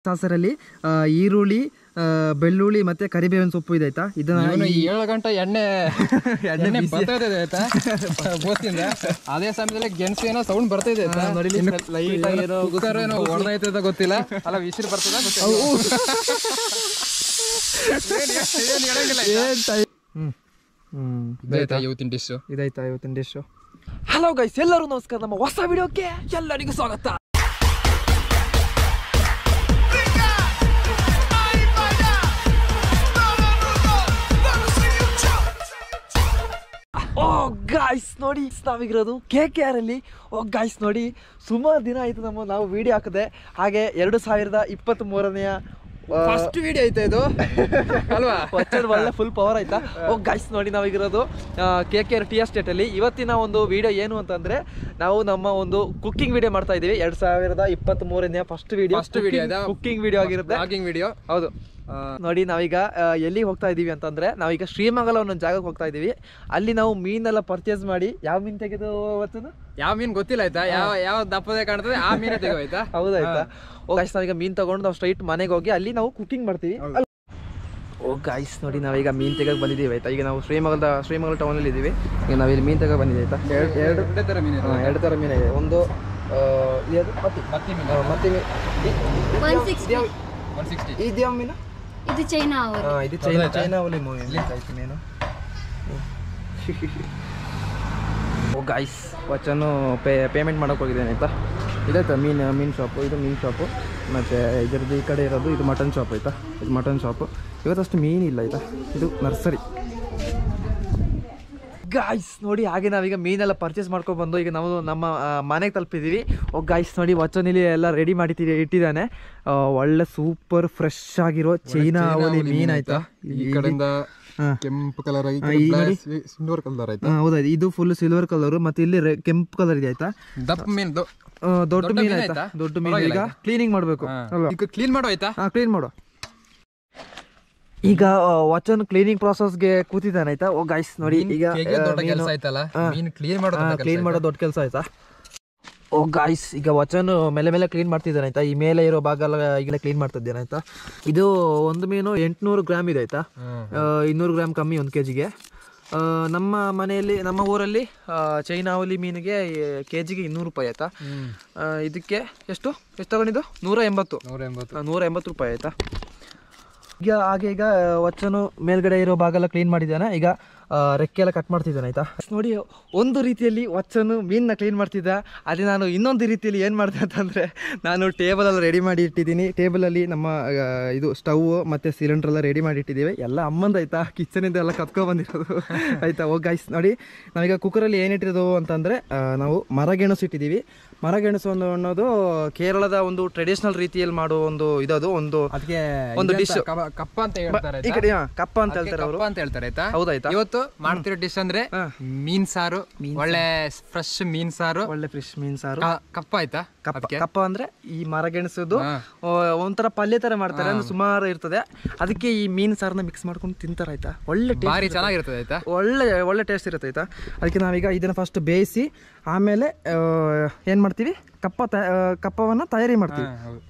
ಸಾಸರಲ್ಲಿ ಆ, ಈರುಳ್ಳಿ ಆ, ಬೆಳ್ಳುಳ್ಳಿ ಮತ್ತೆ ಕರಿಬೇವಿನ ಸೊಪ್ಪು ಇದೆ ಆಯ್ತಾ ಇದನ್ನ ಇವನು ಏಳು ಗಂಟೆ ಎಣ್ಣೆ ಎಣ್ಣೆ ಬರ್ತಾ ಇದೆ ಆಯ್ತಾ ಬೋಸ್ತಿಂದ ಅದೇ ಸಮಯದಲ್ಲಿ ಗೆಣಸು ಏನೋ ಸೌಂಡ್ ಬರ್ತಾ ಇದೆ ಆಯ್ತಾ ನೋಡಿ ಇನ್ನು light ಆಗಿ ಏನೋ ಕುಕ್ಕರ್ ಏನೋ ಹೊಡೆದೈತದ ಗೊತ್ತಿಲ್ಲ ಅಲ್ಲ ವಿಸಿಲ್ ಬರ್ತದ ಗೊತ್ತಿಲ್ಲ ಏನ್- ಏನ್ ಹೇಳಂಗಿಲ್ಲ ಆಯ್ತಾ? ಹ್ಮ್ ಹ್ಮ್ ಇದಾಯ್ತಾ ಇವತ್ತಿನ ಡಿಶ್ ಇದಾಯ್ತಾ ಇವತ್ತಿನ ಡಿಶ್ ಹಲೋ ಗೈಸ್ ಎಲ್ಲರೂ ನಮಸ್ಕಾರ ನಮ್ಮ ಹೊಸ ವಿಡಿಯೋಕ್ಕೆ ಎಲ್ಲರಿಗೂ ಸ್ವಾಗತ ಓ ಗಾಯ್ಸ್ ನೋಡಿ ನಾವಿಗಿರೋದು ಕೆ ಕೆ ಆರ್ ಅಲ್ಲಿ ಓ ಗಾಯ್ಸ್ ನೋಡಿ ಸುಮಾರು ದಿನ ಆಯ್ತು ನಮ್ಮ ನಾವು ವಿಡಿಯೋ ಹಾಕಿದೆ ಹಾಗೆ ಎರಡು ಸಾವಿರದ ಇಪ್ಪತ್ತ್ ಮೂರನೆಯ ಫಸ್ಟ್ ವಿಡಿಯೋ ಐತೆ ಇದು ಅಲ್ವಾ ಒಳ್ಳೆ ಫುಲ್ ಪವರ್ ಆಯ್ತಾ ಓ ಗೈಸ್ ನೋಡಿ ನಾವೀಗಿರೋದು K K R T estate ಅಲ್ಲಿ ಇವತ್ತಿನ ಒಂದು ವಿಡಿಯೋ ಏನು ಅಂತಂದ್ರೆ ನಾವು ನಮ್ಮ ಒಂದು ಕುಕಿಂಗ್ ವಿಡಿಯೋ ಮಾಡ್ತಾ ಇದೀವಿ ಎರಡ್ ಸಾವಿರದ ಇಪ್ಪತ್ತ್ ಮೂರನೇ ಫಸ್ಟ್ ವಿಡಿಯೋ First video ಇದು. ಕುಕಿಂಗ್ ವಿಡಿಯೋ ಆಗಿರುತ್ತೆ ಬ್ಲಾಗಿಂಗ್ ವಿಡಿಯೋ ಹೌದು ನೋಡಿ ನಾವೀಗ ಆ, ಎಲ್ಲಿಗೆ ಹೋಗ್ತಾ ಇದೀವಿ ಅಂತಂದ್ರೆ ನಾವೀಗ ಶ್ರೀಮಂಗಲ ಒಂದೊಂದು ಜಾಗಕ್ಕೆ ಹೋಗ್ತಾ ಇದೀವಿ ಅಲ್ಲಿ ನಾವು ಮೀನೆಲ್ಲ ಪರ್ಚೇಸ್ ಮಾಡಿ ಯಾವ ಮೀನ್ ತೆಗೆದು ಅವತ್ತು ಯಾವ ಮೀನ್ ಗೊತ್ತಿಲ್ಲ ಆಯ್ತಾ ಯಾವ ಯಾವ ದಪ್ಪದೆ ಕಾಣ್ತದೆ ಆ ಮೀನೇ ತೆಗೋ ಆಯ್ತಾ ಹೌದಾಯ್ತಾ ಓ ಗಾಯ್ಸ್ ನಾವೀಗ ಮೀನ್ ತಗೊಂಡು ನಾವು ಸ್ಟ್ರೈಟ್ ಮನೆಗೆ ಹೋಗಿ ಅಲ್ಲಿ ನಾವು ಕುಕಿಂಗ್ ಮಾಡ್ತೀವಿ ಅಲ್- ಓ ಗಾಯ್ಸ್ ನೋಡಿ ನಾವೀಗ ಮೀನ್ ತೆಗಕ್ ಬಂದಿದ್ದೀವಿ ಆಯ್ತಾ ಈಗ ನಾವು ಶ್ರೀಮಂಗಲದ ಶ್ರೀಮಂಗಲ ಟೌನ್ ಅಲ್ಲಿ ಇದೀವಿ ಈಗ ನಾವಿಲ್ಲಿ ಮೀನ್ ತೆಗಕ್ ಬಂದಿದ್ದೀವಿ ಆಯ್ತಾ ಎರಡು ಎರಡು ಎರಡೇ ತರ ಮೀನು ಹಾ, ಎರಡು ಥರ ಮೀನಿದೆ ಒಂದು ಆ, ಇದ್ಯಾವ್ದು? ಮತ್ತಿ ಮತ್ತಿ ಆ, ಮತ್ತಿ ಮೀನು ಇ- ಇದ್ ಒನ್ ಯಾವ- ಸಿಕ್ಸ್ಟಿ ಇದ್ಯಾವ- ಒನ್ ಸಿಕ್ಸ್ಟಿ ಇದ್ಯಾವ ಮೀನು ಇದು ಚೈನಾ ಅವರು ಹಾ, ಇದು ಚೈನಾ ಚೈನಾ ಒಲಿ ಮೂವಿ ಆಯ್ತು ಮೀನು oh guys Vachan pay payment ಮಾಡೋಕೆ ಹೋಗಿದ್ದೇನೆ ಆಯ್ತಾ ಇದಾಯ್ತಾ ಮೀನು ಮೀನು ಶಾಪು ಇದು ಮೀನು ಶಾಪು ಮತ್ತು ಇದರದ್ದು ಈ ಕಡೆ ಇರೋದು ಇದು ಮಟನ್ ಶಾಪ್ ಆಯ್ತಾ ಇದು ಮಟನ್ ಶಾಪು ಇವತ್ತಷ್ಟು ಮೀನಿಲ್ಲ ಆಯ್ತಾ ಇದು ನರ್ಸರಿ ಗಾಯ್ಸ್ ನೋಡಿ ಹಾಗೆ ನಾವೀಗ ಮೀನೆಲ್ಲ ಪರ್ಚೇಸ್ ಮಾಡ್ಕೊಂಡು ಬಂದು ಈಗ ನಾವು ನಮ್ಮ ಆ, ಮನೆಗೆ ತಲುಪಿದ್ದೀವಿ ಓ ಗಾಯ್ಸ್ ನೋಡಿ ವಚನಿಲಿ ಎಲ್ಲ ರೆಡಿ ಮಾಡಿ ಇಟ್ಟಿದ್ದಾನೆ ಆ, ಒಳ್ಳೆ ಸೂಪರ್ ಫ್ರೆಶ್ ಆಗಿರೋ ಚೈನಾ ಅವಲಿ ಮೀನ್ ಆಯ್ತಾ ಈ ಕಡೆಯಿಂದ ಹಾ. ಕೆಂಪು ಕಲರ್ ಆಗಿ ಈ ನೋಡಿ. ಸಿಲ್ವರ್ ಕಲರ್ ಆಯ್ತಾ ಹಾ, ಹೌದಾ ಇದು ಫುಲ್ ಸಿಲ್ವರ್ ಕಲರ್ ಮತ್ತೆ ಇಲ್ಲಿ ರೆ- ಕೆಂಪು ಕಲರ್ ಇದೆ ಆಯ್ತಾ ದಪ್ಪ ಮೀನ್ ದೊ- ಆ, ದೊಡ್ಡ ದೊಡ್ಡ ಮೀನ್ ಮೀನ್ ಆಯ್ತಾ ಆಯ್ತಾ? ದೊಡ್ಡ ಮೀನು ಈಗ ಪರವಾಗಿಲ್ಲ ಕ್ಲೀನಿಂಗ್ ಮಾಡಬೇಕು ಹಾ. ಅಲ್ವಾ ಈಗ ಕ್ಲೀನ್ ಮಾಡೋ ಆಯ್ತಾ ಹಾ ಕ್ಲೀನ್ ಮಾಡು ಈಗ ಆ, ವಚನ್ ಕ್ಲೀನಿಂಗ್ ಗೆ ಕೂತಿದ್ದಾನೆ ಆಯ್ತಾ ಓ ಗಾಯ್ಸ್ ನೋಡಿ ಈಗ ಹೇಗೆ ದೊಡ್ಡ ಆ, ಕೆಲಸ ಮೀನು- ಆಯ್ತಲ್ಲ ಹಾ. ಮೀನ್ ಕ್ಲೀನ್ ಮಾಡೋದು ದೊಡ್ಡ ಕ್ಲೀನ್ ಕೆಲ್ಸ ಮಾಡೋ ದೊಡ್ಡ ಕೆಲಸ ಆಯ್ತಾ ಓ ಗಾಯ್ಸ್ ಈಗ ವಚನ್ ಮೇಲೆ ಮೇಲೆ ಕ್ಲೀನ್ ಮಾಡ್ತಿದ್ದಾನೆ ಆಯ್ತಾ ಈ ಮೇಲೆ ಇರೋ ಭಾಗ ಎಲ್ಲ ಈಗಲೇ ಕ್ಲೀನ್ ಮಾಡ್ತಿದ್ದೇನೆ ಆಯ್ತಾ ಇದು ಒಂದು ಮೀನು ಎಂಟುನೂರು ಗ್ರಾಮ್ ಇದೆ ಆಯ್ತಾ ಹ್ಮ್. ಆ, ಇನ್ನೂರು ಗ್ರಾಮ್ ಕಮ್ಮಿ ಒಂದು ಕೆ ಜಿಗೆ ನಮ್ಮ ಮನೆಯಲ್ಲಿ ನಮ್ಮ ಊರಲ್ಲಿ ಆ, ಚೈನಾವಲಿ ಮೀನಿಗೆ ಕೆ ಜಿಗೆ ಇನ್ನೂರು ರೂಪಾಯಿ ಆಯ್ತಾ ಹ್ಮ್. ಆ, ಇದಕ್ಕೆ ಎಷ್ಟು ಎಷ್ಟು ತಗೊಂಡಿದ್ದು ನೂರ ಎಂಬತ್ತು ನೂರ ಎಂಬತ್ತು ಆ, ನೂರ ಎಂಬತ್ತು ರೂಪಾಯಿ ಆಯ್ತಾ ಈಗ ಹಾಗೆ ಈಗ ವಚನು ಮೇಲ್ಗಡೆ ಇರೋ ಭಾಗ ಎಲ್ಲ ಕ್ಲೀನ್ ಮಾಡಿದ್ದಾನೆ ಈಗ ಆ, ರೆಕ್ಕೆ ಎಲ್ಲ ಕಟ್ ಮಾಡ್ತಿದ್ದಾನೆ ಆಯ್ತಾ ನೋಡಿ ಒಂದು ರೀತಿಯಲ್ಲಿ ವಚನು ಮೀನನ್ನ ಕ್ಲೀನ್ ಮಾಡ್ತಿದ್ದ ಅದೇ ನಾನು ಇನ್ನೊಂದು ರೀತಿಯಲ್ಲಿ ಏನು ಮಾಡಿದೆ ಅಂತಂದರೆ ನಾನು ಟೇಬಲ್ ಎಲ್ಲ ರೆಡಿ ಮಾಡಿ ಇಟ್ಟಿದ್ದೀನಿ ಟೇಬಲಲ್ಲಿ ನಮ್ಮ ಆ, ಇದು ಸ್ಟವ್ ಮತ್ತು ಸಿಲಿಂಡರ್ ಎಲ್ಲ ರೆಡಿ ಮಾಡಿ ಇಟ್ಟಿದ್ದೀವಿ ಎಲ್ಲ ಅಮ್ಮಂದು ಆಯ್ತಾ ಕಿಚನಿಂದ ಎಲ್ಲ ಕತ್ಕೊ ಬಂದಿರೋದು ಆಯ್ತಾ ಹೋಗಿ ಗೈಸ್ ನೋಡಿ ನಾವೀಗ ಕುಕ್ಕರಲ್ಲಿ ಏನಿಟ್ಟಿರೋದು ಅಂತಂದರೆ ನಾವು ಮರಗೆಣಸು ಇಟ್ಟಿದ್ದೀವಿ ಮರಗೆಣಸು ಒಂದು ಅನ್ನೋದು ಕೇರಳದ ಒಂದು ಟ್ರೆಡಿಷನಲ್ ರೀತಿಯಲ್ಲಿ ಮಾಡುವ ಒಂದು ಇದದು ಒಂದು ಅದಕ್ಕೆ ಒಂದು dish. ಕಪ್ಪ ಅಂತ ಹೇಳ್ತಾರೆ ಈ ಕಡೆ ಹಾ, ಕಪ್ಪ ಅಂತ ಅದಕ್ಕೆ ಹೇಳ್ತಾರೆ ಅವರು ಕಪ್ಪ ಅಂತ ಹೇಳ್ತಾರೆ ಆಯ್ತಾ ಹೌದಾಯ್ತಾ ಇವತ್ತು ಮಾಡ್ತಿರೋ ಡಿಶ್ ಅಂದ್ರೆ ಹಾ. ಮೀನ್ ಸಾರು ಒಳ್ಳೆ ಫ್ರೆಶ್ ಮೀನ್ ಸಾರು ಒಳ್ಳೆ ಫಿಶ್ ಮೀನ್ ಸಾರು ಕ- ಕಪ್ಪ ಆಯ್ತಾ ಕಪ್ಪ ಅದಕ್ಕೆ ಕಪ್ಪ ಅಂದ್ರೆ ಈ ಮರಗೆಣಸದು ಹಾ. ಒಂಥರ ಪಲ್ಯ ತರ ಮಾಡ್ತಾರೆ ಅಂದ್ರೆ ಸುಮಾರು ಇರ್ತದೆ ಅದಕ್ಕೆ ಈ ಮೀನ್ ಸಾರನ್ನ ಮಿಕ್ಸ್ ಮಾಡ್ಕೊಂಡು ತಿಂತಾರೆ ಆಯ್ತಾ ಒಳ್ಳೆ ಟೇಸ್ಟ್ ಭಾರಿ ಚೆನ್ನಾಗಿರ್ತದೆ ಆಯ್ತಾ ಒಳ್ಳೆ ಒಳ್ಳೆ ಟೇಸ್ಟ್ ಇರುತ್ತೆ ಆಯ್ತಾ ಅದಕ್ಕೆ ನಾವೀಗ ಇದನ್ನ ಫಸ್ಟ್ ಬೇಯಿಸಿ ಆಮೇಲೆ ಆ, ಏನ್ ಮಾಡ್ತೀವಿ ಕಪ್ಪ ತ- ಆ, ಕಪ್ಪವನ್ನ ತಯಾರಿ ಮಾಡ್ತೀವಿ ಹಾ, ಹೌದು.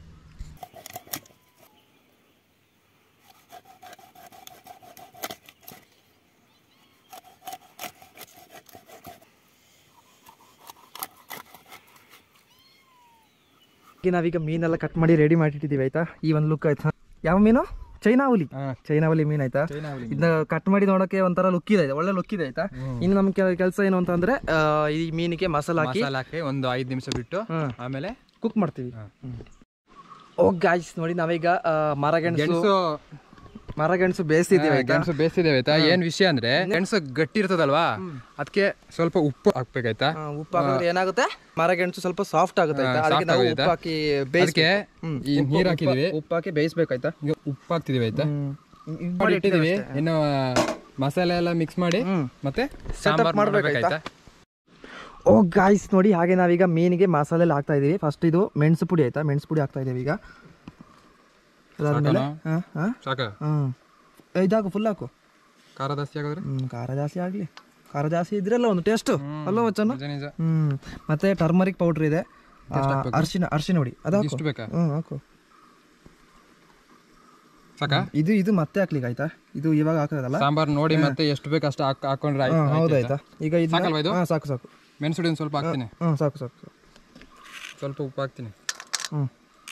ಈಗ ನಾವೀಗ ಮೀನೆಲ್ಲ ಕಟ್ ಮಾಡಿ ರೆಡಿ ಮಾಡಿಟ್ಟಿದ್ದೀವಿ ಆಯ್ತಾ ಈ ಒಂದು ಲುಕ್ ಆಯ್ತಾ ಯಾವ ಮೀನು ಚೈನಾವಲಿ ಹಾ. ಚೈನಾವಲಿ ಮೀನ್ ಆಯ್ತಾ ಚೈನಾವಲಿ ಇದನ್ನ ಕಟ್ ಮಾಡಿ ನೋಡಕ್ಕೆ ಒಂಥರ ಲುಕ್ ಇದೆ ಒಳ್ಳೆ ಲುಕ್ ಇದೆ ಆಯ್ತಾ ಇನ್ನು ನಮ್ಮ ಕೆಲಸ ಏನು ಅಂತಂದ್ರೆ ಆ, ಈ ಮೀನಿಗೆ ಮಸಾಲ ಹಾಕಿ ಮಸಾಲ ಹಾಕಿ ಒಂದು ಐದು ನಿಮಿಷ ಬಿಟ್ಟು ಹ್ಮ್. ಆಮೇಲೆ ಕುಕ್ ಮಾಡ್ತೀವಿ ಹಾ. ಓ ಗಾಯ್ಸ್ ನೋಡಿ ನಾವೀಗ ಆ, ಮರಗೆಣಸು ಗೆಣಸು ಮರಗೆಣಸು ಬೇಯಿಸಿದ್ದೀವಿ ಆಯ್ತಾ ಗೆಣಸು ಬೇಯಿಸಿದ್ದೇವೆ ಆಯ್ತಾ ಏನ್ ವಿಷಯ ಅಂದ್ರೆ ಗೆಣಸು ಗಟ್ಟಿ ಇರ್ತದಲ್ವಾ ಅದಕ್ಕೆ ಸ್ವಲ್ಪ ಉಪ್ಪು ಹಾಕ್ಬೇಕಾಯ್ತಾ ಆ, ಉಪ್ಪು ಹಾಕಿದ್ರೆ ಏನಾಗುತ್ತೆ ಮರಗೆಣಸು ಸ್ವಲ್ಪ ಸಾಫ್ಟ್ ಆಗುತ್ತೆ ಆಯ್ತಾ ಹಾ, ಅದಕ್ಕೆ soft ನಾವು ಆಗುತ್ತೆ. ಉಪ್ಪು ಹಾಕಿ ಅದಕ್ಕೆ ಬೇಯಿಸ್ಬೇಕು ಈ ನೀರ್ ಹಾಕಿದೀವಿ ಉಪ್ಪು ಹಾಕಿ ಬೇಯಿಸ್ಬೇಕಾಯ್ತಾ ಈಗ ಉಪ್ಪು ಹಾಕ್ತಿದೀವಿ ಆಯ್ತಾ ಇದು ಮಾಡಿ ಇಟ್ಟಿದೀವಿ ಇನ್ನು ಮಸಾಲೆ ಎಲ್ಲ ಮಿಕ್ಸ್ ಮಾಡಿ ಹ್ಮ್. ಮತ್ತೆ Setup ಸಾಂಬಾರ್ ಮಾಡ್ಬೇಕಾಯ್ತಾ? ಮಾಡ್ಬೇಕಾಯ್ತಾ ಓ ಗಾಯ್ಸ್ ನೋಡಿ ಹಾಗೆ ನಾವೀಗ ಮೀನಿಗೆ ಮಸಾಲೆ ಎಲ್ಲ ಹಾಕ್ತಾ ಇದೀವಿ ಫಸ್ಟ್ ಇದು ಮೆಣಸು ಪುಡಿ ಆಯ್ತಾ ಮೆಣಸು ಪುಡಿ ಹಾಕ್ತಾ ಇದೀವಿ ಈಗ ಅದಾದ್ಮೇಲೆ ಸಾಕನಾ? ಹಾಂ ಹಾಂ ಸಾಕ ಹ್ಮ್ ಇದಾಕು ಫುಲ್ ಹಾಕು ಖಾರ ಜಾಸ್ತಿ ಆಗೋದ್ರೆ ಹ್ಮ್ ಖಾರ ಜಾಸ್ತಿ ಆಗಲಿ ಖಾರ ಜಾಸ್ತಿ ಇದ್ರಲ್ಲ ಒಂದು ಟೇಸ್ಟು ಅಲ್ಲ ವಚನ ನಿಜ ನಿಜ ಹ್ಮ್ ಮತ್ತೆ ಟರ್ಮರಿಕ್ ಪೌಡರ್ ಇದೆ ಆ, ಅರಿಶಿನ ಅರಿಶಿನ ಹುಡಿ ಅದು ಹಾಕು ಇಷ್ಟು ಬೇಕಾ ಹ್ಮ್ ಹಾಕು ಸಾಕಾ ಇದು ಇದು ಮತ್ತೆ ಹಾಕ್ಲಿಕ್ಕೆ ಆಯ್ತಾ ಇದು ಇವಾಗ ಹಾಕೋದಲ್ಲ ಸಾಂಬಾರ್ ನೋಡಿ ಮತ್ತೆ ಎಷ್ಟು ಬೇಕು ಅಷ್ಟು ಹಾಕ್ ಹಾಕೊಂಡ್ರೆ ಆಯ್ತು ಹೌದಾಯ್ತಾ ಈಗ ಇದು ಸಾಕಲ್ವಾ ಇದು? ಹಾಂ ಸಾಕು ಸಾಕು ಮೆಣಸುಡಿ ಒಂದು ಸ್ವಲ್ಪ ಹಾಕ್ತೀನಿ ಹಾಂ ಸಾಕು ಸಾಕು ಸಾಕು ಸ್ವಲ್ಪ ಉಪ್ಪು ಹಾಕ್ತೀನಿ ಹ್ಞೂ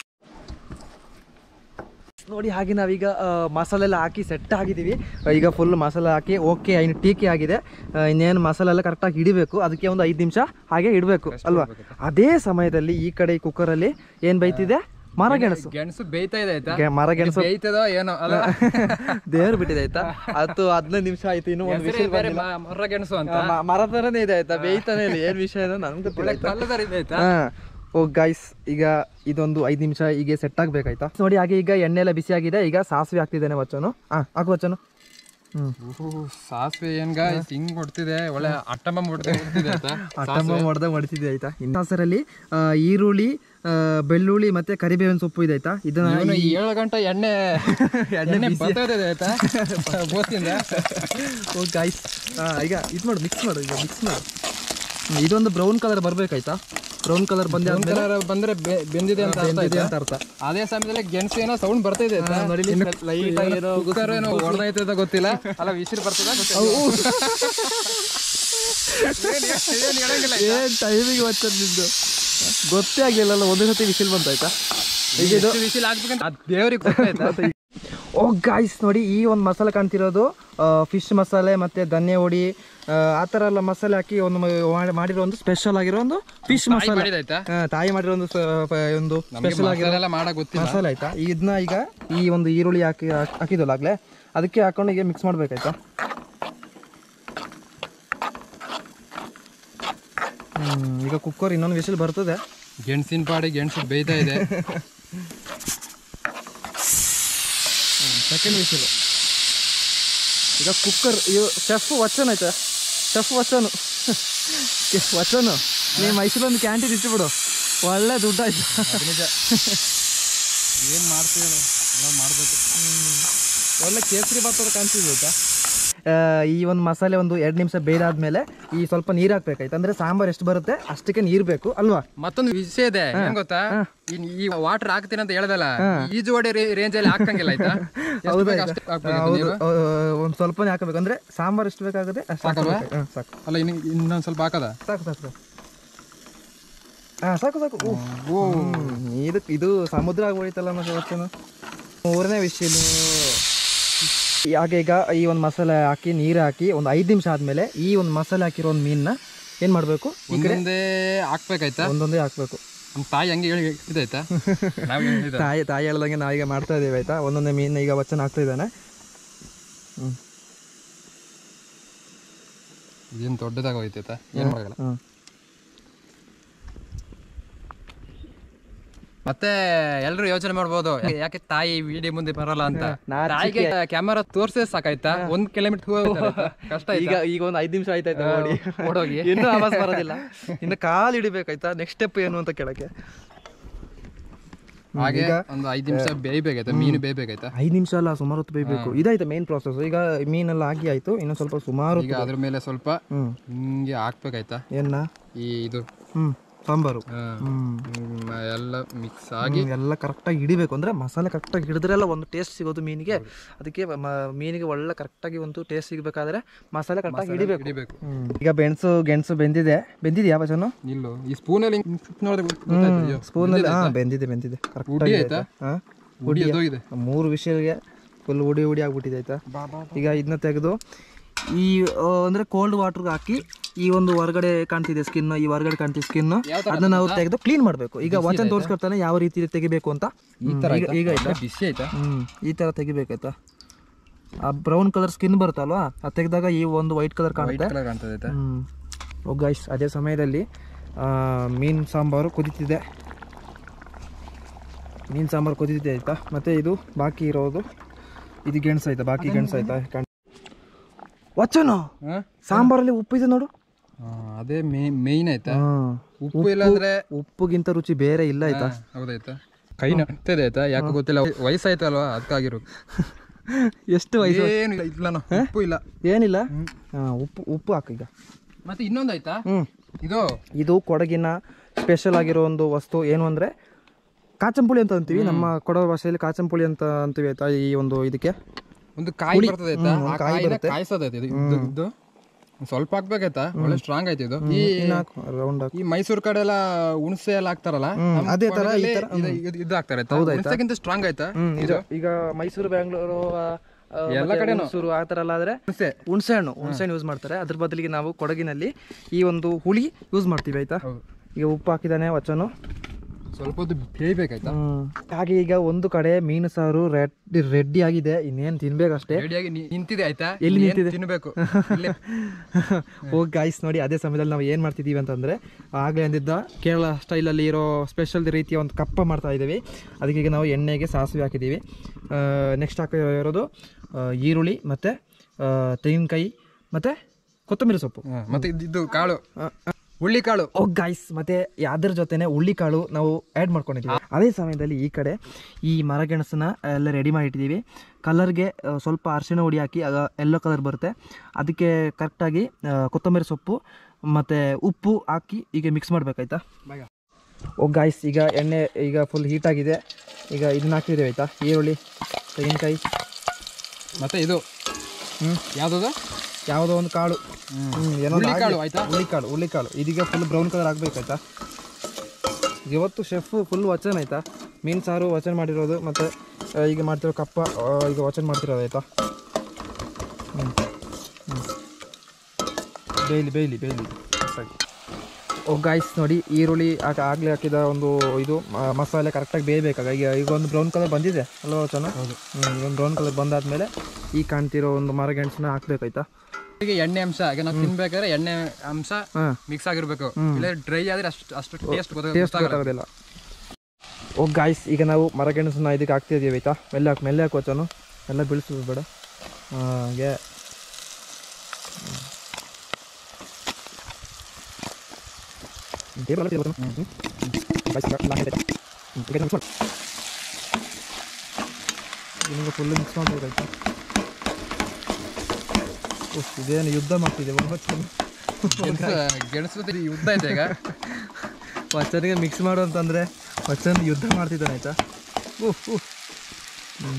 ನೋಡಿ ಹಾಗೆ ನಾವೀಗ ಆ, ಮಸಾಲೆ ಎಲ್ಲ ಹಾಕಿ ಸೆಟ್ ಆಗಿದ್ದೀವಿ ಆ, ಈಗ ಫುಲ್ ಮಸಾಲೆ ಹಾಕಿ ಓಕೆ ಇನ್ನು ಟೀಕೆ ಆಗಿದೆ ಆ, ಇನ್ನೇನು ಮಸಾಲೆ ಎಲ್ಲ ಕರೆಕ್ಟಾಗಿ ಹಿಡಿಬೇಕು ಅದಕ್ಕೆ ಒಂದು ಐದು ನಿಮಿಷ ಹಾಗೆ ಇಡಬೇಕು ಅಲ್ವಾ ಅದೇ ಸಮಯದಲ್ಲಿ ಈ ಕಡೆ ಈ ಕುಕ್ಕರಲ್ಲಿ ಏನು ಬೈತಿದೆ ಮರಗೆಣಸು ಗೆಣಸು ಬೇಯ್ತಾ ಇದೆ ಆಯ್ತಾ ಗೆ- ಮರಗೆಣಸು ಬೇಯ್ತದೋ ಏನೋ ಅಲ್ಲ ದೇವ್ರು ಬಿಟ್ಟಿದೆ ಆಯ್ತಾ ಹತ್ತು ಹದಿನೈದು ನಿಮಿಷ ಆಯ್ತು ಇನ್ನು ಒಂದು ಹೆಸರೇ ವಿಷಯ ಬೇರೆ ಮ- ಮರ ಗೆಣಸು ಅಂತ ಮ- ಮರ ಥರನೇ ಇದೆ ಆಯ್ತಾ ಬೇಯ್ತಾನೆ ಇಲ್ಲ ಏನು ವಿಷಯ ಏನೋ ನನ್ಗೆ ಗೊತ್ತಿಲ್ಲ ಆಯ್ತಾ ಕಲ್ಲದರ ಇದೆ ಆಯ್ತಾ ಹಾ ಓ ಗೈಸ್ ಈಗ ಇದೊಂದು ಐದು ನಿಮಿಷ ಹೀಗೆ ಸೆಟ್ ಆಗಬೇಕಾಯ್ತಾ ನೋಡಿ ಹಾಗೆ ಈಗ ಎಣ್ಣೆ ಎಲ್ಲ ಬಿಸಿ ಆಗಿದೆ ಈಗ ಸಾಸಿವೆ ಹಾಕ್ತಿದ್ದೇನೆ ವಚ್ಚನು ಹಾಂ ಹಾಕು ವಚ್ಚನು ಹ್ಞೂ ಓಹೋ, ಸಾಸಿವೆ ಏನ್ಗ ಹಿಂಗ್ ಹೊಡ್ತಿದೆ ಒಳ್ಳೆ ಅಟ್ಟಂಬ ಹೊಡ್ತಿದೆ ಹೊಡ್ತಿದೆ ಆಯ್ತಾ ಅಟ್ಟಂಬ ಹೊಡೆದ ಹೊಡಿತಿದ್ದೆ ಆಯ್ತಾ ಇನ್ನು ಸಾಸರಲ್ಲಿ ಆ, ಈರುಳ್ಳಿ ಆ, ಬೆಳ್ಳುಳ್ಳಿ ಮತ್ತೆ ಕರಿಬೇವಿನ ಸೊಪ್ಪು ಇದೆ ಆಯ್ತಾ ಇದನ್ನ ಇವನು ಏಳು ಗಂಟೆ ಎಣ್ಣೆ ಎಣ್ಣೆ ಬರ್ತಾ ಇದೆ ಆಯ್ತಾ ಬೋಸಿಂದ ಓ ಗಾಯ್ಸ್ ಈಗ ಇದು ಮಾಡು ಮಿಕ್ಸ್ ಮಾಡು ಈಗ ಮಿಕ್ಸ್ ಮಾಡು ಹ್ಮ್, ಇದೊಂದು ಬ್ರೌನ್ ಕಲರ್ ಬರ್ಬೇಕಾಯ್ತಾ ಬ್ರೌನ್ ಕಲರ್ ಬಂದೆ ಆದ್ಮೇಲೆ ಕಲರ್ ಬಂದ್ರೆ ಬೆ- ಬೆಂದಿದೆ ಅಂತ ಅರ್ಥ ಬೆಂದಿದೆ ಆಯ್ತಾ? ಅಂತ ಅರ್ಥ ಅದೇ ಸಮಯದಲ್ಲಿ ಗೆಣಸು ಏನೋ ಸೌಂಡ್ ಬರ್ತಾ ಇದೆ ಆಯ್ತಾ? ನೋಡಿ ಇನ್ನು ಲೈಟ್ ಏನೋ ಕುಕ್ಕರ್ ಏನೋ ಹೊಡೆದೈತದ ಗೊತ್ತಿಲ್ಲ ಅಲ್ಲ ವಿಸಿಲ್ ಬರ್ತದ ಏನ್ ಟೈಮಿಗೆ వచ్చాను ನಿಂದು ಗೊತ್ತೇ ಆಗ್ಲಿಲ್ಲ ಒಂದೇ ಸತಿ ವಿಸಿಲ್ ಬಂತಾಯ್ತಾ ಈಗ ಇದು ವಿಸಿಲ್ ಹಾಕ್ಬೇಕಂತ ಅದ್ ದೇವ್ರಿಗೆ ಗೊತ್ತಾಯ್ತಾ ಓ ಗಾಯ್ಸ್ ನೋಡಿ ಈ ಒಂದು ಮಸಾಲೆ ಕಾಣ್ತಿರೋದು ಫಿಶ್ ಮಸಾಲೆ ಮತ್ತೆ ಧನ್ಯ ಹುಡಿ ಆ, ಆ ಥರ ಎಲ್ಲ ಮಸಾಲೆ ಹಾಕಿ ಒಂದು ಮ- ಮಾಡಿ- ಮಾಡಿರೋ ಒಂದು ಸ್ಪೆಷಲ್ ಆಗಿರೋ ಒಂದು ಫಿಶ್ ಮಸಾಲೆ ಮಾಡಿದಾಯ್ತಾ ಆ, ತಾಯಿ ಮಾಡಿರೋ ಒಂದು ಸ- ಪ- ಒಂದು ನಮ್ಗೆ ಸ್ಪೆಷಲ್ ಆಗಿರೋ ಮಸಾಲೆ ಎಲ್ಲ ಮಾಡಕ್ ಗೊತ್ತಿಲ್ಲ ಮಸಾಲೆ ಆಯ್ತಾ ಇದನ್ನ ಈಗ ಈ ಒಂದು ಈರುಳ್ಳಿ ಹಾಕಿ ಹಾಕ್- ಹಾಕಿದ್ವಲ್ಲ ಆಗ್ಲೇ ಅದಕ್ಕೆ ಹಾಕೊಂಡು ಈಗ ಮಿಕ್ಸ್ ಮಾಡ್ಬೇಕಾಯ್ತಾ ಹ್ಮ್, ಈಗ ಕುಕ್ಕರ್ ಇನ್ನೊಂದು ವಿಸಿಲ್ ಬರ್ತದೆ ಗೆಣಸಿನ ಪಾಡಿ ಗೆಣಸು ಬೇಯ್ತಾ ಇದೆ ಸೆಕೆಂಡ್ ವಿಸಿಲ್ ಈಗ ಕುಕ್ಕರ್ ಇದು ಶೆಫ್ ವಚನ್ ಆಯ್ತಾ ಶೆಫ್ ವಚನು ವಚನು ನೀವು ಮೈಸೂರೊಂದು ಕ್ಯಾಂಟೀನ್ ಇಟ್ಟುಬಿಡು ಒಳ್ಳೆ ದುಡ್ಡು ಆಯ್ತು ಅದ್ ನಿಜ ಏನ್ ಮಾಡ್ತೀವಿ ಎಲ್ಲ ಮಾಡ್ಬೇಕು ಒಳ್ಳೆ ಕೇಸರಿ ಭಾತದ ಕಾಣ್ತಿದೆ ಆಯ್ತಾ ಈ ಒಂದು ಮಸಾಲೆ ಒಂದು ಎರಡು ನಿಮಿಷ ಬೇಯ್ದಾದ್ಮೇಲೆ ಈ ಸ್ವಲ್ಪ ನೀರು ಹಾಕ್ಬೇಕಾಯ್ತು ಅಂದ್ರೆ ಸಾಂಬಾರ್ ಎಷ್ಟು ಬರುತ್ತೆ ಅಷ್ಟಕ್ಕೆ ನೀರು ಬೇಕು ಅಲ್ವಾ ಮತ್ತೊಂದು ವಿಷಯ ಇದೆ ಏನ್ ಗೊತ್ತಾ ಈ- ಈ ವಾಟರ್ ಹಾಕ್ತೀನಿ ಅಂತ ಹೇಳ್ದಲ್ಲ ಈಜುವಡಿ ರೇಂಜ್ ಅಲ್ಲಿ ಹಾಕಂಗಿಲ್ಲ ಆಯ್ತಾ ಎಷ್ಟು ಬೇಕೋ ಅಷ್ಟೇ ಹಾಕ್ಬೇಕು ಹೌದು ನೀರು. ಒಂದು ಸ್ವಲ್ಪನೇ ಹಾಕಬೇಕು ಅಂದ್ರೆ ಸಾಂಬಾರ್ ಎಷ್ಟು ಬೇಕಾಗುತ್ತೆ ಅಷ್ಟು ಸಾಕಲ್ವಾ? ಹಾಕ್ಬೇಕು. ಹಾ, ಸಾಕು ಅಲ್ಲ ಇನ್ನು ಇನ್ನೊಂದ್ ಸ್ವಲ್ಪ ಹಾಕದ ಸಾಕು ಸಾಕು ಸಾಕು ಹಾ ಸಾಕು ಸಾಕು ಓ ಇದು ಇದು ಸಮುದ್ರ ಆಗೋಯ್ತಲ್ಲ ಮತ್ತೆ ಇವತ್ತೇನು ಮೂರನೇ ವಿಷಯನು ಹಾಗೆ ಈಗ ಈ ಒಂದು ಮಸಾಲೆ ಹಾಕಿ ನೀರು ಹಾಕಿ ಒಂದು ಐದು ನಿಮಿಷ ಆದಮೇಲೆ ಈ ಒಂದು ಮಸಾಲೆ ಹಾಕಿರೋ ಒಂದು ಮೀನನ್ನ ಏನು ಮಾಡಬೇಕು ಒಂದೊಂದೇ ಹಾಕ್ಬೇಕಾಯ್ತಾ ಒಂದೊಂದೇ ಹಾಕ್ಬೇಕು ನಮ್ಮ ತಾಯಿ ಹಂಗೆ ಹೇಳಿ ಇದಾಯ್ತಾ ನಾವ್ ಹೇಳಿದ ತಾಯಿ ತಾಯಿ ಹೇಳ್ದಂಗೆ ನಾವೀಗ ಮಾಡ್ತಾ ಇದ್ದೀವಿ ಆಯ್ತಾ ಒಂದೊಂದೇ ಮೀನು ಈಗ ವಚನ ಹಾಕ್ತಾ ಇದ್ದಾನೆ ಹ್ಞೂ ಇದೇನು ದೊಡ್ಡದಾಗ ಹೋಯ್ತೈತಾ ಏನು ಮಾಡಲ್ಲ ಹ್ಞೂ ಮತ್ತೆ ಎಲ್ರು ಯೋಚನೆ ಮಾಡ್ಬೋದು ಯಾಕೆ ತಾಯಿ ವಿಡಿಯೋ ಮುಂದೆ ಬರಲ್ಲ ಅಂತ ನಾಚಿಕೆ. ತಾಯಿಗೆ ಕ್ಯಾಮರಾ ತೋರ್ಸೇ ಸಾಕಾಯ್ತಾ ಒಂದ್ ಕಿಲೋಮೀಟರ್ ಕಷ್ಟ ಈಗ ಈಗ ಒಂದು ಐದು ನಿಮಿಷ ಆಯ್ತಾಯ್ತಾ ನೋಡಿ ಓಡೋಗಿ ಇನ್ನೂ ಆವಾಜ್ ಬರೋದಿಲ್ಲ ಇನ್ನು ಕಾಲು ಹಿಡಿಬೇಕಾಯ್ತಾ ನೆಕ್ಸ್ಟ್ ಸ್ಟೆಪ್ ಏನು ಅಂತ ಕೇಳಕ್ಕೆ ಹಾಗೆ ಒಂದು ಐದು ನಿಮಿಷ ಬೇಯ್ಬೇಕಾಯ್ತಾ ಮೀನು ಬೇಯ್ಬೇಕಾಯ್ತಾ ಐದು ನಿಮಿಷ ಅಲ್ಲ ಸುಮಾರು ಹೊತ್ತು ಬೇಯಬೇಕು ಇದಾಯ್ತಾ ಮೇನ್ ಪ್ರಾಸೆಸ್ ಈಗ ಮೀನೆಲ್ಲ ಆಗಿ ಆಯ್ತು ಇನ್ನು ಸ್ವಲ್ಪ ಸುಮಾರು ಈಗ ಅದ್ರ ಮೇಲೆ ಸ್ವಲ್ಪ ಹ್ಞೂ ಹಿಂಗೆ ಹಾಕ್ಬೇಕಾಯ್ತಾ ಏನ ಈ ಇದು ಹ್ಞೂ ಸಾಂಬಾರು ಹಾ. ಹ್ಞೂ ಹ್ಮ್, ಎಲ್ಲ ಮಿಕ್ಸ್ ಆಗಿ ಎಲ್ಲ ಕರೆಕ್ಟಾಗಿ ಹಿಡಿಬೇಕು ಅಂದರೆ ಮಸಾಲೆ ಕರೆಕ್ಟಾಗಿ ಹಿಡಿದ್ರೆಲ್ಲ ಒಂದು ಟೇಸ್ಟ್ ಸಿಗೋದು ಮೀನಿಗೆ ಅದಕ್ಕೆ ಮ- ಮೀನಿಗೆ ಒಳ್ಳೆ ಕರೆಕ್ಟಾಗಿ ಒಂದು ಟೇಸ್ಟ್ ಸಿಗಬೇಕಾದ್ರೆ ಮಸಾಲೆ ಕರೆಕ್ಟಾಗಿ ಹಿಡಿಬೇಕು ಹಿಡಿಬೇಕು ಈಗ ಬೆಣಸು ಗೆಣಸು ಬೆಂದಿದೆ ಬೆಂದಿದೆಯಾ ಬಚನು ನಿಲ್ಲು ಈ ಸ್ಪೂನಲ್ಲಿ ನೋಡಿದ್ರೆ ಗೊತ್ತಾಯ್ತು ಅಯ್ಯೋ, ಸ್ಪೂನಲ್ಲಿ ಹಾಂ ಬೆಂದಿದೆ ಬೆಂದಿದೆ ಹುಡಿ ಕರೆಕ್ಟಾಗಿ ಆಯ್ತಾ ಹಾಂ ಹುಡಿ ಎದ್ದೋಗಿದೆ ಮೂರು ವಿಷಲ್ಗೆ ಫುಲ್ ಉಡಿ ಉಡಿ ಆಗ್ಬಿಟ್ಟಿದೆ ಆಯ್ತಾ ಈಗ ಇದನ್ನ ತೆಗೆದು ಈ ಆ, ಅಂದ್ರೆ ಕೋಲ್ಡ್ ವಾಟರ್ಗೆ ಹಾಕಿ ಈ ಒಂದು ಹೊರಗಡೆ ಕಾಣ್ತಿದೆ ಸ್ಕಿನ್ ಈ ಹೊರಗಡೆ ಕಾಣ್ತಿದೆ ಸ್ಕಿನ್ ಅದನ್ನ ನಾವು ತೆಗೆದು ಕ್ಲೀನ್ ಮಾಡಬೇಕು ಈಗ ವಚನ ತೋರಿಸ್ಕೊಡ್ತಾನೆ ಯಾವ ರೀತಿ ತೆಗಿಬೇಕು ಅಂತ ಈ ತರ ಈಗ ಈಗ ಆಯ್ತಾ ಬಿಸಿ ಆಯ್ತಾ ಹ್ಮ್ ಈ ತರ ತೆಗಿಬೇಕಾಯ್ತಾ ಆ ಬ್ರೌನ್ ಕಲರ್ ಸ್ಕಿನ್ ಬರುತ್ತಲ್ವಾ ಅದು ತೆಗೆದಾಗ ಈ ಒಂದು ವೈಟ್ ಕಲರ್ ಕಾಣುತ್ತೆ ಕಲರ್ ಕಾಣ್ತದೆ ಆಯ್ತಾ ಹ್ಮ್ ಓ ಗೈಸ್ ಅದೇ ಸಮಯದಲ್ಲಿ ಆ, ಮೀನ್ ಸಾಂಬಾರು ಕುದೀತಿದೆ ಮೀನ್ ಸಾಂಬಾರು ಕುದೀತಿದೆ ಆಯ್ತಾ ಮತ್ತೆ ಇದು ಬಾಕಿ ಇರೋದು ಇದು ಗೆಣಸು ಆಯ್ತಾ ಬಾಕಿ ಗೆಣಸು ಆಯ್ತಾ ಕಾಣ್- ವಚನ ಹಾ? ಸಾಂಬಾರಲ್ಲಿ ಉಪ್ಪಿದೆ ನೋಡು ಹಾ, ಅದೇ ಮೇಯ್ನ್ ಆಯ್ತಾ ಹಾ. ಉಪ್ಪು ಇಲ್ಲ ಅಂದ್ರೆ ಉಪ್ಪುಗಿಂತ ರುಚಿ ಬೇರೆ ಇಲ್ಲ ಆಯ್ತಾ ಹೌದಾಯ್ತಾ ಕೈ ನಡ್ತದೆ ಆಯ್ತಾ ಯಾಕೆ ಗೊತ್ತಿಲ್ಲ ವಯಸ್ಸಾಯ್ತಲ್ವಾ ಅದಕ್ಕಾಗಿರು ಎಷ್ಟು ವಯಸ್ಸು ಏನು ಇಲ್ಲ ಇಲ್ಲ ನೋ, ಉಪ್ಪು ಇಲ್ಲ ಏನಿಲ್ಲ ಹಾ, ಉಪ್ಪು ಉಪ್ಪು ಹಾಕು ಈಗ ಮತ್ತೆ ಇನ್ನೊಂದು ಆಯ್ತಾ ಹ್ಮ್ ಇದು ಇದು ಕೊಡಗಿನ ಸ್ಪೆಷಲ್ ಆಗಿರೋ ಒಂದು ವಸ್ತು ಏನು ಅಂದರೆ ಕಾಚಂಪುಳಿ ಅಂತ ಅಂತೀವಿ ನಮ್ಮ ಕೊಡೋ ಭಾಷೆಯಲ್ಲಿ ಕಾಚಂಪುಳಿ ಅಂತ ಅಂತೀವಿ ಆಯ್ತಾ ಈ ಒಂದು ಇದಕ್ಕೆ ಒಂದು ಕಾಯಿ ಬರ್ತದೆ ಆಯ್ತಾ ಹ್ಮ್, ಆ ಒಂದು ಕಾಯಿ ಕಾಯಿನ ಬರುತ್ತೆ. ಕಾಯಿಸೋದೈತೆ ಇದು ಇದು ಇದು ಒಂದ್ ಸ್ವಲ್ಪ ಹಾಕ್ಬೇಕಾಯ್ತಾ ಒಳ್ಳೆ ಸ್ಟ್ರಾಂಗ್ ಆಯ್ತು ಇದು ಈ ರೌಂಡ್ ಈ ಮೈಸೂರು ಕಡೆ ಎಲ್ಲ ಹುಣಸೆ ಎಲ್ಲ ಹಾಕ್ತಾರಲ್ಲ ನಮ್ಮ ಅದೇ ತರ ಈ ಭಾಗದಲ್ಲಿ ತರ, ಇದು- ಇದು- ಇದು ಹಾಕ್ತಾರೆ ಆಯ್ತಾ ಹುಣಸೆಗಿಂತ ಸ್ಟ್ರಾಂಗ್ ಆಯ್ತಾ ಹ್ಮ್ ಇದು ಈಗ ಮೈಸೂರು ಬ್ಯಾಂಗ್ಳೂರು ಆ, ಆ, ಎಲ್ಲ ಮತ್ತೆ ಕಡೆನೂ. ಹುಣಸೂರು ಆ ಥರ ಎಲ್ಲ ಆದ್ರೆ ಹುಣಸೆ ಹುಣಸೆ ಹಣ್ಣು ಹುಣಸೆ ಹಣ್ಣು ಯೂಸ್ ಮಾಡ್ತಾರೆ ಅದ್ರ ಬದಲಿಗೆ ನಾವು ಕೊಡಗಿನಲ್ಲಿ ಈ ಒಂದು ಹುಳಿ ಯೂಸ್ ಮಾಡ್ತೀವಿ ಆಯ್ತಾ ಹೌದು ಈಗ ಉಪ್ಪು ಹಾಕಿದಾನೆ ವಚನು ಸ್ವಲ್ಪ ಹೊತ್ತು ಬೇಯ್ಬೇಕಾಯ್ತಾ ಹಾಗೆ ಈಗ ಒಂದು ಕಡೆ ಮೀನು ಸಾರು ರೆಡ್ ರೆಡ್ಡಿ ಆಗಿದೆ ಇನ್ನೇನು ತಿನ್ಬೇಕಷ್ಟೇ ರೆಡಿಯಾಗಿ ನಿಂತಿದೆ ಆಯ್ತಾ ಎಲ್ಲಿ ಏನ್ ನಿಂತಿದೆ? ತಿನ್ಬೇಕು ಇಲ್ಲೇ. ಹೋಗಿ ಗಾಯ್ಸ್ ನೋಡಿ ಅದೇ ಸಮಯದಲ್ಲಿ ನಾವು ಏನು ಮಾಡ್ತಿದ್ದೀವಿ ಅಂತಂದರೆ ಆಗಲೇ ಅಂದಿದ್ದ ಕೇರಳ ಸ್ಟೈಲಲ್ಲಿ ಇರೋ ಸ್ಪೆಷಲ್ ರೀತಿಯ ಒಂದು ಕಪ್ಪ ಮಾಡ್ತಾ ಇದ್ದೀವಿ ಅದಕ್ಕೆ ಈಗ ನಾವು ಎಣ್ಣೆಗೆ ಸಾಸಿವೆ ಹಾಕಿದ್ದೀವಿ ನೆಕ್ಸ್ಟ್ ಹಾಕಿರೋದು ಆ, ಈರುಳ್ಳಿ ಮತ್ತು ತೆಂಗಿನಕಾಯಿ ಮತ್ತು ಕೊತ್ತಂಬರಿ ಸೊಪ್ಪು ಹ, ಮತ್ತೆ ಇದು- ಇದು ಕಾಳು ಹುಳ್ಳಿ ಕಾಳು ಓ ಗಾಯ್ಸ್ ಮತ್ತೆ ಅದ್ರ ಜೊತೆನೆ ಹುಳ್ಳಿಕಾಳು ನಾವು ಆ್ಯಡ್ ಮಾಡ್ಕೊಂಡಿದ್ದೀವಿ ಅದೇ ಸಮಯದಲ್ಲಿ ಈ ಕಡೆ ಈ ಮರಗೆಣಸನ್ನ ಎಲ್ಲ ರೆಡಿ ಮಾಡಿ ಇಟ್ಟಿದ್ದೀವಿ ಕಲರ್ಗೆ ಸ್ವಲ್ಪ ಅರಿಶಿಣ ಹುಡಿ ಹಾಕಿ ಆಗ ಎಲ್ಲೋ ಕಲರ್ ಬರುತ್ತೆ ಅದಕ್ಕೆ ಕರೆಕ್ಟಾಗಿ ಕೊತ್ತಂಬರಿ ಸೊಪ್ಪು ಮತ್ತು ಉಪ್ಪು ಹಾಕಿ ಈಗ ಮಿಕ್ಸ್ ಮಾಡಬೇಕಾಯ್ತಾ ಬೇಗ. ಓ ಗಾಯ್ಸ್ ಈಗ ಎಣ್ಣೆ ಈಗ ಫುಲ್ ಹೀಟ್ ಆಗಿದೆ ಈಗ ಇದನ್ನ ಹಾಕಿದ್ದೀವಿ ಆಯ್ತಾ ಈರುಳ್ಳಿ ತೆಂಗಿನಕಾಯಿ ಮತ್ತೆ ಇದು ಹ್ಞೂ ಯಾವ್ದದು ಯಾವುದೋ ಒಂದು ಕಾಳು ಹ್ಮ್, ಏನೋ ಒಂದು ಹುಳ್ಳಿಕಾಳು ಆಗ್ಲಿ. ಆಯ್ತಾ? ಹುಳ್ಳಿಕಾಳು ಹುಳ್ಳಿಕಾಳು ಇದೀಗ ಫುಲ್ ಬ್ರೌನ್ ಕಲರ್ ಆಗಬೇಕಾಯ್ತಾ ಇವತ್ತು ಶೆಫ್ ಫುಲ್ ವಚನ ಆಯ್ತಾ ಮೀನು ಸಾರು ವಚನ ಮಾಡಿರೋದು ಮತ್ತು ಆ, ಈಗ ಮಾಡ್ತಿರೋ ಕಪ್ಪ ಆ, ಈಗ ವಚನ ಮಾಡ್ತಿರೋದು ಆಯ್ತಾ ಹ್ಞೂ ಹ್ಞೂ ಬೇಯ್ಲಿ ಬೇಯ್ಲಿ ಬೇಯ್ಲಿ ಸರಿ ಓ ಗಾಯ್ಸ್ ನೋಡಿ ಈರುಳ್ಳಿ ಆಗ ಆಗಲೇ ಹಾಕಿದ ಒಂದು ಇದು ಮ- ಮಸಾಲೆ ಕರೆಕ್ಟಾಗಿ ಬೇಯಬೇಕಾಗ ಈಗ ಈಗ ಒಂದು ಬ್ರೌನ್ ಕಲರ್ ಬಂದಿದೆ ಅಲ್ವಾ ವಚನ ಹೌದು ಹ್ಞೂ ಒಂದು ಬ್ರೌನ್ ಕಲರ್ ಬಂದಾದ್ಮೇಲೆ ಈ ಕಾಣ್ತಿರೋ ಒಂದು ಮರಗೆಣಸನ್ನ ಹಾಕ್ಬೇಕಾಯ್ತಾ ಈಗ ಎಣ್ಣೆ ಅಂಶ ಈಗ ನಾವು ತಿನ್ಬೇಕಾದ್ರೆ ಎಣ್ಣೆ ಅಂಶ ಹಾಂ ಮಿಕ್ಸ್ ಆಗಿರ್ಬೇಕು ಇಲ್ಲ ಡ್ರೈ ಆದ್ರೆ ಅಷ್ಟು ಅಷ್ಟು ಟೇಸ್ಟ್ ಟೇಸ್ಟ್ ಗೊತ್ತಾಗೋದಿಲ್ಲ ಓ ಗಾಯ್ಸ್ ಈಗ ನಾವು ಮರಗೆಣಸನ್ನ ಇದಕ್ಕೆ ಹಾಕ್ತಿದ್ದೀವಿ ಆಯ್ತಾ ಮೆಲ್ಲೆ ಹಾಕಿ ಮೆಲ್ಲೆ ಹಾಕಿ ವಚನು ಎಲ್ಲ ಬೀಳಿಸೋದು ಬೇಡ ಹಾಗೆ ನಿಮಗೆ ಫುಲ್ ಮಿಕ್ಸ್ ಮಾಡಬೇಕಾಯ್ತಾ ಓಹ್ ಇದೇನು ಯುದ್ಧ ಮಾಡ್ತಿದೆ ಒಂಬತ್ತು ಗೆಣಸು ಯುದ್ಧ ಐತೆ ಈಗ ವಚನಿಗೆ ಮಿಕ್ಸ್ ಮಾಡು ಅಂತಂದರೆ ವಚನ್ ಯುದ್ಧ ಮಾಡ್ತಿದ್ದಾನೆ ಆಯ್ತಾ ಉಹ್ ಉಹ್ ಹ್ಞೂ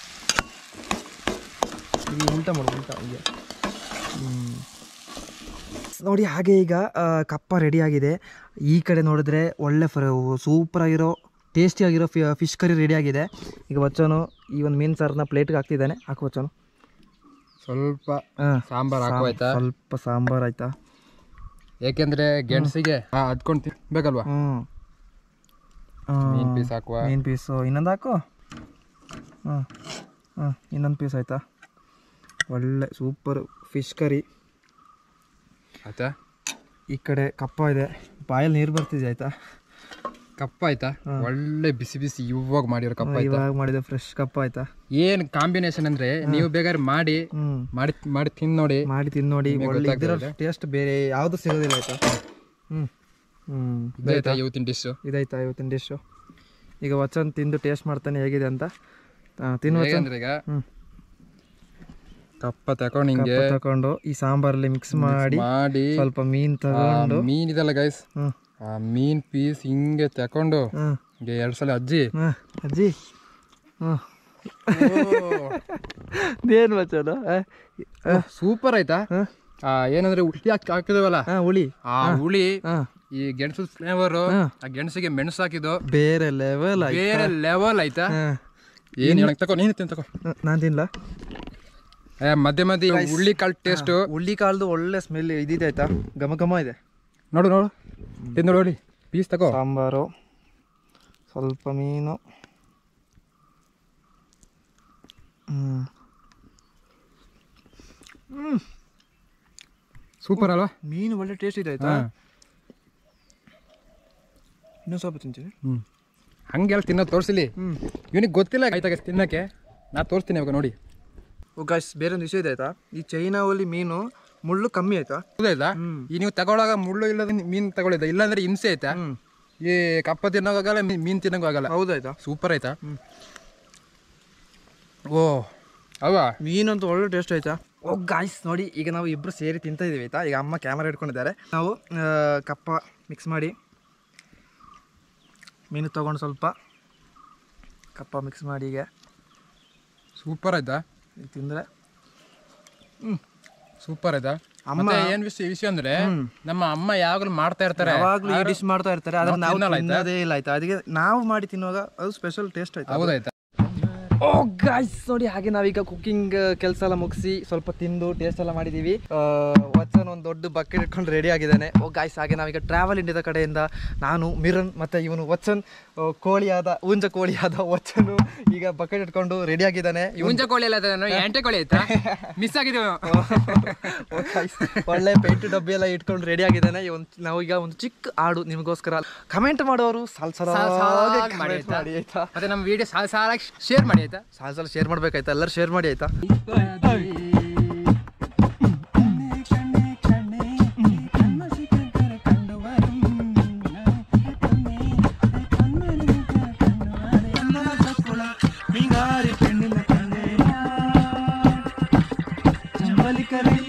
ಈಗ ಉಲ್ಟಾ ಮಾಡು ಉಲ್ಟಾ ಹೀಗೆ ಹ್ಮ್. ನೋಡಿ ಹಾಗೆ ಈಗ ಆ, ಕಪ್ಪ ರೆಡಿ ಆಗಿದೆ ಈ ಕಡೆ ನೋಡಿದ್ರೆ ಒಳ್ಳೆ ಫ್ರ ಸೂಪರಾಗಿರೋ ಟೇಸ್ಟಿಯಾಗಿರೋ ಫಿ ಫಿಶ್ ಕರಿ ರೆಡಿ ಆಗಿದೆ ಈಗ ವಚ್ಚನು ಈ ಒಂದು ಮೀನು ಸಾರನ್ನ ಪ್ಲೇಟ್ಗೆ ಹಾಕ್ತಿದ್ದಾನೆ ಹಾಕು ವಚ್ಚನು ಸ್ವಲ್ಪ ಹಾಂ ಸಾಂಬಾರ್ ಹಾಕುವಾಯ್ತಾ ಸ್ವಲ್ಪ ಸಾಂಬಾರು ಆಯ್ತಾ ಯಾಕೆಂದ್ರೆ ಗೆಣಸಿಗೆ ಅದ್ಕೊಂಡು ತಿನ್ಬೇಕಲ್ವಾ ಹ್ಞೂ ಮೀನ್ ಪೀಸ್ ಹಾಕುವ ಮೀನು ಪೀಸು ಇನ್ನೊಂದು ಹಾಕು ಹಾಂ ಹಾಂ ಇನ್ನೊಂದು ಪೀಸ್ ಆಯಿತಾ ಒಳ್ಳೆ ಸೂಪರ್ ಫಿಶ್ ಕರಿ ಆಯ್ತಾ ಈ ಕಡೆ ಕಪ್ಪ ಇದೆ ಬಾಯಲ್ಲಿ ನೀರು ಬರ್ತಿದೆ ಆಯಿತಾ ಕಪ್ಪ ಆಯ್ತಾ ಒಳ್ಳೆ ಬಿಸಿ ಬಿಸಿ ಇವಾಗ ಮಾಡಿರೋ ಕಪ್ಪ ಆಯ್ತಾ ಇವಾಗ ಮಾಡಿದೆ ಫ್ರೆಶ್ ಕಪ್ಪ ಆಯ್ತಾ ಏನ್ ಕಾಂಬಿನೇಷನ್ ಅಂದ್ರೆ ನೀವು ಬೇಕಾದ್ರೆ ಮಾಡಿ ಹ್ಞೂ ಮಾಡಿ ಮಾಡಿ ತಿಂದ್ ನೋಡಿ ಮಾಡಿ ತಿಂದು ನೋಡಿ ನಿಮಗೆ ಒಳ್ಳೆ ಇದರ ಗೊತ್ತಾಗ್ತದೆ. ಟೇಸ್ಟ್ ಬೇರೆ ಯಾವುದು ಸಿಗೋದಿಲ್ಲ ಆಯಿತಾ ಹ್ಞೂ ಹ್ಞೂ ಇದಾಯ್ತಾ ಇವತ್ತಿನ ಡಿಶ್ ಇದಾಯ್ತಾ ಇವತ್ತಿನ ಡಿಶ್ಶು ಈಗ ವಚನ್ ತಿಂದು ಟೇಸ್ಟ್ ಮಾಡ್ತಾನೆ ಹೇಗಿದೆ ಅಂತ ಆ, ತಿನ್ನು ವಚನ್ ಹೇಗಂದ್ರೆ ಈಗ ಹ್ಞೂ ಕಪ್ಪ ತಗೊಂಡು ಹಿಂಗೆ ಕಪ್ಪ ತಗೊಂಡು ಈ ಸಾಂಬಾರಲ್ಲಿ ಮಿಕ್ಸ್ ಮಾಡಿ ಮಾಡಿ ಸ್ವಲ್ಪ ಮೀನು ಆ ತಗೊಂಡು ಮೀನ್ ಇದಲ್ಲ ಗೈಸ್ ಹ್ಞೂ ಆ ಮೀನ್ ಪೀಸ್ ಹಿಂಗೆ ತಕೊಂಡು ಹ್ಞೂ ಹಿಂಗೆ ಎರಡ್ ಸಲ ಅಜ್ಜಿ ಹಾಂ ಅಜ್ಜಿ ಹ್ಞೂ ಏನು ವಚನ ಸೂಪರ್ ಆಯ್ತಾ ಹಾಂ ಆ ಏನಂದ್ರೆ ಉಳಿ ಹಾಕಿ ಹಾಕಿದವಲ್ಲ ಹಾಂ ಹುಳಿ ಆ ಹುಳಿ ಹಾಂ ಈ ಗೆಣಸು ಫ್ಲೇವರ್ ಹಾ. ಆ ಗೆಣಸಿಗೆ ಮೆಣಸು ಹಾಕಿದ್ದು ಬೇರೆ ಲೆವೆಲ್ ಆಯ್ತು ಬೇರೆ ಲೆವೆಲ್ ಆಯ್ತಾ ಹಾಂ ಏನ್ ಹೇಳಕ್ ತಗೋ ನೀನು ತಿನ್ ತಗೋ ನಾನು ತಿನ್ಲ ಏ, ಮಧ್ಯೆ ಮಧ್ಯೆ ಉಳ್ಳಿ ಕಾಳು ಟೇಸ್ಟ್ ಹುಳ್ಳಿ ಕಾಳ್ದು ಒಳ್ಳೆ ಸ್ಮೆಲ್ ಇದಿದೆ ಆಯ್ತಾ ಘಮ ಘಮ ಇದೆ ನೋಡು ನೋಡು ತಿಂದು ನೋಡಿ ಪೀಸ್ ತಗೋ ಸಾಂಬಾರು ಸ್ವಲ್ಪ ಮೀನು ಹ್ಞೂ ಸೂಪರ್ ಅಲ್ವಾ ಮೀನು ಒಳ್ಳೆ ಟೇಸ್ಟ್ ಇದೆ ಆಯ್ತಾ ಹಾ. ಇನ್ನೂ ಸ್ವಲ್ಪ ತಿಂತೀವಿ ಹ್ಮ್ ಹಂಗೆಲ್ಲ ತಿನ್ನೋದು ತೋರಿಸಲಿ ಹ್ಞೂ ಇವನಿಗೆ ಗೊತ್ತಿಲ್ಲ ಆಯ್ತಾ ತಿನ್ನಕ್ಕೆ ನಾ ತೋರಿಸ್ತೀನಿ ಇವಾಗ ನೋಡಿ ಓ ಗಾಯ್ಸ್ ಬೇರೆ ಒಂದು ವಿಷಯ ಇದೆ ಆಯ್ತಾ ಈ ಚೈನಾ ಒಲಿ ಮೀನು ಮುಳ್ಳು ಕಮ್ಮಿ ಆಯ್ತಾ ಹೌದಾ ಹ್ಮ್. ಈ ನೀವು ತಗೊಳ್ಳಾಗ ಮುಳ್ಳು ಇಲ್ಲದ ಮೀನ್ ತಗೊಳ್ಳಿದ ಇಲ್ಲಾಂದ್ರೆ ಹಿಂಸೆ ಆಯ್ತಾ ಹ್ಞೂ ಈ ಕಪ್ಪ ತಿನ್ನೋಕಾಗಲ್ಲ ಮೀ- ಮೀನ್ ತಿನ್ನೋಕ್ಕೂ ಆಗಲ್ಲ ಹೌದಾಯ್ತಾ ಸೂಪರ್ ಆಯ್ತಾ ಹ್ಮ್. ಓ ಅಲ್ವಾ ಮೀನಂತೂ ಒಳ್ಳೆ ಟೇಸ್ಟ್ ಆಯ್ತಾ ಓ ಗಾಯ್ಸ್ ನೋಡಿ ಈಗ ನಾವು ಇಬ್ಬರು ಸೇರಿ ತಿಂತಾ ಇದೀವಿ ಆಯ್ತಾ ಈಗ ಅಮ್ಮ ಕ್ಯಾಮರಾ ಇಟ್ಕೊಂಡಿದ್ದಾರೆ ನಾವು ಆ, ಕಪ್ಪ ಮಿಕ್ಸ್ ಮಾಡಿ ಮೀನು ತೊಗೊಂಡು ಸ್ವಲ್ಪ ಕಪ್ಪ ಮಿಕ್ಸ್ ಮಾಡಿ ಈಗ ಸೂಪರ್ ಆಯ್ತಾ ಈಗ ತಿಂದರೆ ಸೂಪರ್ ಆಯ್ತಾ ಅಮ್ಮ- ಮತ್ತೆ ಏನ್ ವಿಷಯ ವಿಷಯ ಅಂದ್ರೆ ನಮ್ಮ ಅಮ್ಮ ಯಾವಾಗಲೂ ಮಾಡ್ತಾ ಇರ್ತಾರೆ ಯಾವಾಗಲೂ ಈ ಡಿಶ್ ಮಾಡ್ತಾ ಇರ್ತಾರೆ ಆದ್ರೆ ನಾವು ತಿನ್ನಲ್ಲ ಆಯ್ತಾ? ತಿನ್ನೋದೇ ಇಲ್ಲ ಆಯ್ತಾ ಅದಕ್ಕೆ ನಾವು ಮಾಡಿ ತಿನ್ನುವಾಗ ಅದು ಸ್ಪೆಷಲ್ ಟೇಸ್ಟ್ ಆಯ್ತು ಹೌದಾಯ್ತಾ ಓ ಗಾಯ್ಸ್ ನೋಡಿ ಹಾಗೆ ನಾವೀಗ ಕುಕಿಂಗ್ ಕೆಲಸ ಎಲ್ಲ ಮುಗಿಸಿ ಸ್ವಲ್ಪ ತಿಂದು ಟೇಸ್ಟ್ ಎಲ್ಲ ಮಾಡಿದೀವಿ ಆ, ವತ್ಸನ್ ಒಂದು ದೊಡ್ಡ ಬಕೆಟ್ ಇಟ್ಕೊಂಡು ರೆಡಿ ಆಗಿದ್ದಾನೆ ಓ ಗಾಯ್ಸ್ ಹಾಗೆ ನಾವೀಗ ಟ್ರಾವೆಲ್ ಇಂಡಿಯಾದ ಕಡೆಯಿಂದ ನಾನು ಮಿರನ್ ಮತ್ತೆ ಇವನು ವತ್ಸನ್ ಆ, ಕೋಳಿಯಾದ ಊಂಜ ಕೋಳಿಯಾದ ವತ್ಸನು ಈಗ ಬಕೆಟ್ ಇಟ್ಕೊಂಡು ರೆಡಿ ಆಗಿದ್ದಾನೆ ಇವನು ಮುಂಚೆ ಕೋಳಿ ಅಲ್ಲ ಅದು ಎಂಟೆ ಕೋಳಿ ಆಯ್ತಾ ಮಿಸ್ ಆಗಿದ್ದೇವೆ ಓ guys, ಒಳ್ಳೆ ಪೇಂಟ್ ಡಬ್ಬಿ ಎಲ್ಲ ಇಟ್ಕೊಂಡು ರೆಡಿ ಆಗಿದ್ದಾನೆ ಇವನ್ ನಾವೀಗ ಒಂದು ಚಿಕ್ಕ ಹಾಡು ನಿಮಗೋಸ್ಕರ ಕಮೆಂಟ್ ಮಾಡೋರು ಸಾಲ್ ಸಾಲ್ ಸಾಲಾಗಿ ಮಾಡಿ ಆಯ್ತಾ? ಮಾಡಿ ಆಯ್ತಾ ಮತ್ತೆ ನಮ್ಮ ವಿಡಿಯೋ ಸಾಲ ಸಾಲಾಗಿ ಶೇರ್ ಮಾಡಿ ಆಯ್ತಾ ಸಾಲ್ ಸಾಲ ಶೇರ್ ಮಾಡ್ಬೇಕಾಯ್ತಾ ಎಲ್ಲರೂ ಶೇರ್ ಮಾಡಿ ಆಯ್ತಾ ಕರೀಲಿ